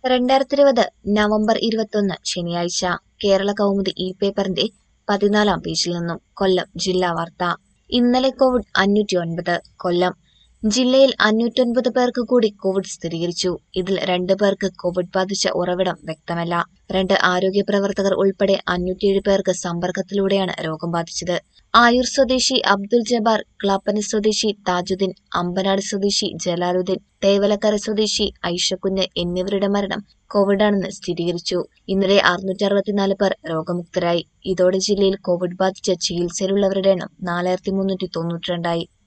രണ്ടായിരത്തി ഇരുപത് നവംബർ ഇരുപത്തൊന്ന് ശനിയാഴ്ച കേരള കൗമുദി ഇ പേപ്പറിന്റെ പതിനാലാം പേജിൽ നിന്നും കൊല്ലം ജില്ലാ വാർത്ത ഇന്നലെ കോവിഡ് അഞ്ഞൂറ്റി ഒൻപത് കൊല്ലം ജില്ലയിൽ അഞ്ഞൂറ്റൊൻപത് പേർക്ക് കൂടി കോവിഡ് സ്ഥിരീകരിച്ചു ഇതിൽ രണ്ട് പേർക്ക് കോവിഡ് ബാധിച്ച ഉറവിടം വ്യക്തമല്ല രണ്ട് ആരോഗ്യ പ്രവർത്തകർ ഉൾപ്പെടെ അഞ്ഞൂറ്റിയേഴ് പേർക്ക് സമ്പർക്കത്തിലൂടെയാണ് രോഗം ബാധിച്ചത് ആയൂർ സ്വദേശി അബ്ദുൽ ജബ്ബാർ ക്ലാപ്പന സ്വദേശി താജുദ്ദീൻ അമ്പനാട് സ്വദേശി ജലാലുദ്ദീൻ തേവലക്കര സ്വദേശി ഐഷക്കുഞ്ഞ് എന്നിവരുടെ മരണം കോവിഡാണെന്ന് സ്ഥിരീകരിച്ചു ഇന്നലെ അറുന്നൂറ്റി അറുപത്തിനാല് പേർ രോഗമുക്തരായി ഇതോടെ ജില്ലയിൽ കോവിഡ് ബാധിച്ച് ചികിത്സയിലുള്ളവരുടെ എണ്ണം നാലായിരത്തി മുന്നൂറ്റി തൊണ്ണൂറ്റിരണ്ടായി